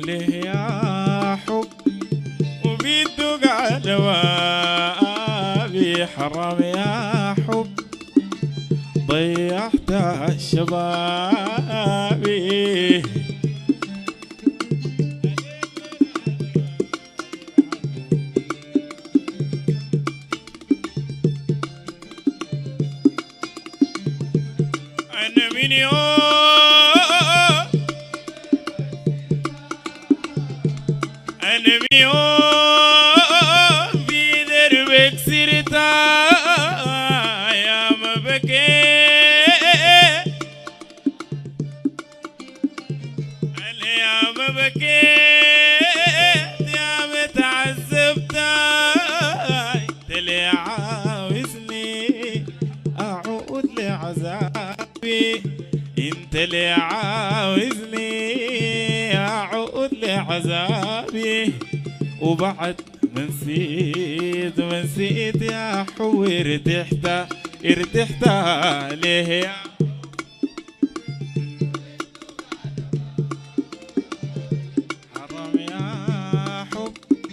وليه يا حب وبيدق على وابي حرام يا حب ضيعت شبابي أنا من يوم أنا من يوم في دربك سرتا يا ما بكيت أنا يا ما بكيت يا ما تعذبت تلي عاوزني أعود لعذابي انت اللي عاوزني اعود لعذابي وبعد ما نسيت ما نسيت يا حو ارتحت ارتحت ليه يا حرام يا حب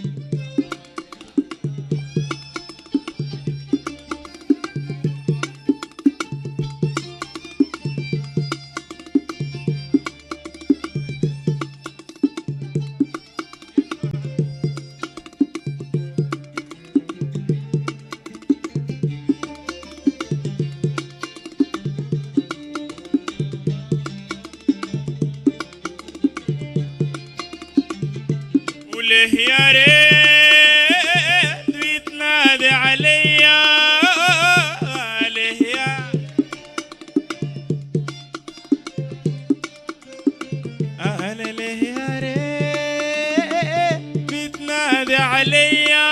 وليه يا ريت بيتنادي عليا ليه يا انا ليه يا ريت بيتنادي عليا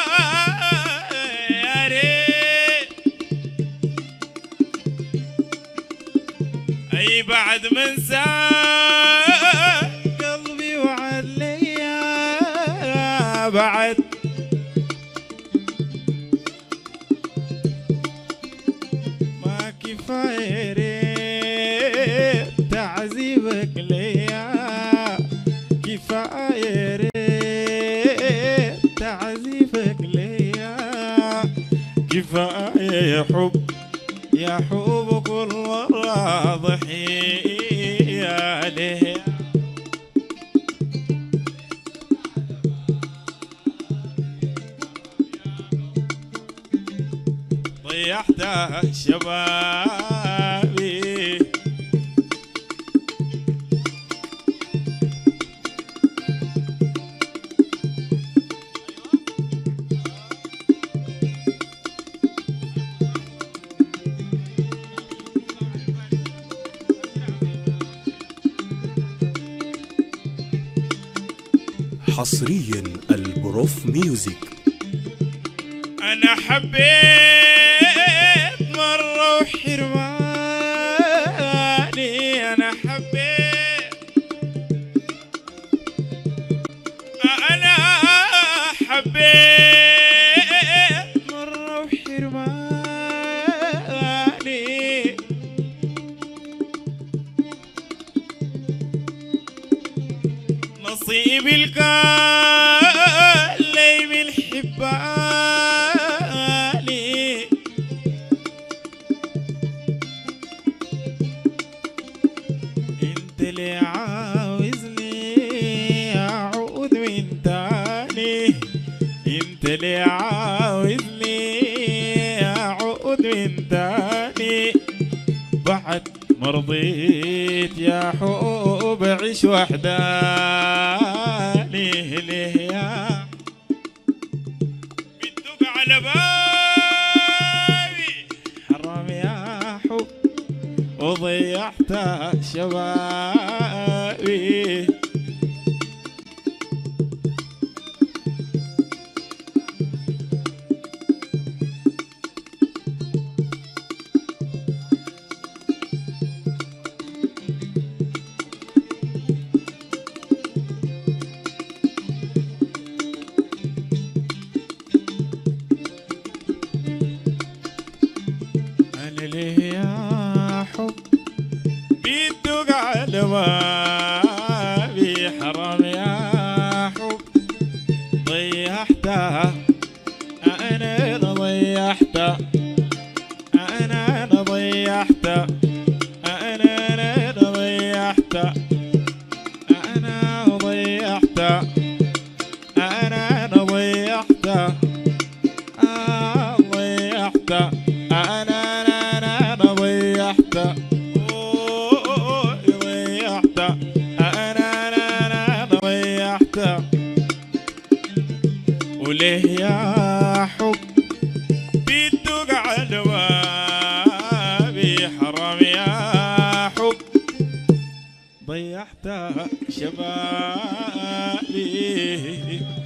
يا ريت اي بعد ما انساك قلبي وعليا بعد ما كفاية ريت تعذيبك ليا كفاية ريت تعذيبك ليا كفاية يا حب يا حب كل مرة ضحية ليه ضيعت شبابي حصريا البروف ميوزك انا حبيت مرة وحرماني انا حبيت انا حبيت مرة وحرماني نصيب الكال لي من حبالي انت اللي عاوزني اعود من تاني انت اللي عاوزني اعود من تاني بعد ما رضيت يا حب عيش وحداني ليه يا بتدق على بابي حرام يا حب وضيعت شبابي انا ليه يا حب بيدق على ما ضيعتها أنا ضيعتها أنا ضيعتها أنا ضيعتها أنا ضيعتها أنا ضيعتها آه ضيعتها أنا أنا أنا ضيعتها أوه ضيعتها أنا أنا أنا ضيعتها وليه يا حب بيدق على بابي حرام يا حب ضيعت شبابي